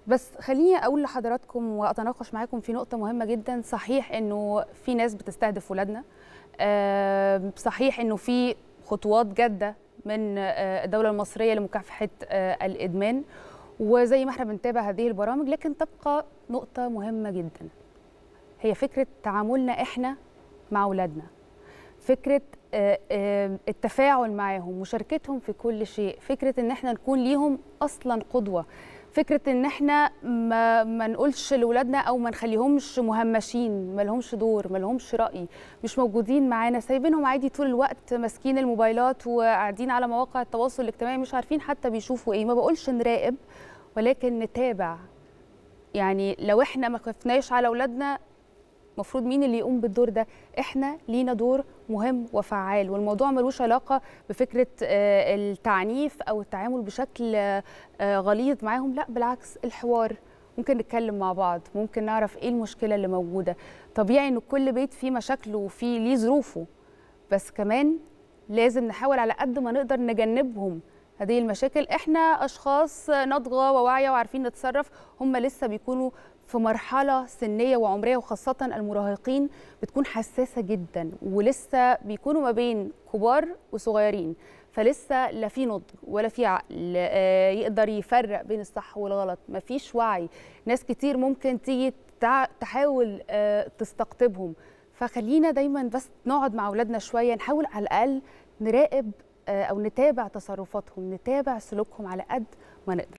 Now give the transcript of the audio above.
بس خليني اقول لحضراتكم واتناقش معاكم في نقطه مهمه جدا صحيح انه في ناس بتستهدف ولادنا آه، صحيح انه في خطوات جاده من آه، الدوله المصريه لمكافحه آه، الادمان وزي ما احنا بنتابع هذه البرامج لكن تبقى نقطه مهمه جدا هي فكره تعاملنا احنا مع اولادنا فكره آه، آه، التفاعل معاهم مشاركتهم في كل شيء فكره ان احنا نكون ليهم اصلا قدوه فكره ان احنا ما, ما نقولش لاولادنا او ما نخليهمش مهمشين ما لهمش دور ما لهمش راي مش موجودين معانا سايبينهم عادي طول الوقت ماسكين الموبايلات وقاعدين على مواقع التواصل الاجتماعي مش عارفين حتى بيشوفوا ايه ما بقولش نراقب ولكن نتابع يعني لو احنا ما خفناش على اولادنا المفروض مين اللي يقوم بالدور ده احنا لينا دور مهم وفعال والموضوع ملوش علاقه بفكره آه، التعنيف او التعامل بشكل آه، آه، غليظ معاهم لا بالعكس الحوار ممكن نتكلم مع بعض ممكن نعرف ايه المشكله اللي موجوده طبيعي ان كل بيت فيه مشاكله وفيه ليه ظروفه بس كمان لازم نحاول على قد ما نقدر نجنبهم هذه المشاكل احنا اشخاص ناضجه وواعيه وعارفين نتصرف هم لسه بيكونوا في مرحله سنيه وعمريه وخاصه المراهقين بتكون حساسه جدا ولسه بيكونوا ما بين كبار وصغيرين فلسه لا في نضج ولا في عقل آه، يقدر يفرق بين الصح والغلط مفيش وعي ناس كتير ممكن تيجي تع- تحاول آه، تستقطبهم فخلينا دايما بس نقعد مع اولادنا شويه نحاول على الاقل نراقب آه، او نتابع تصرفاتهم نتابع سلوكهم على قد ما نقدر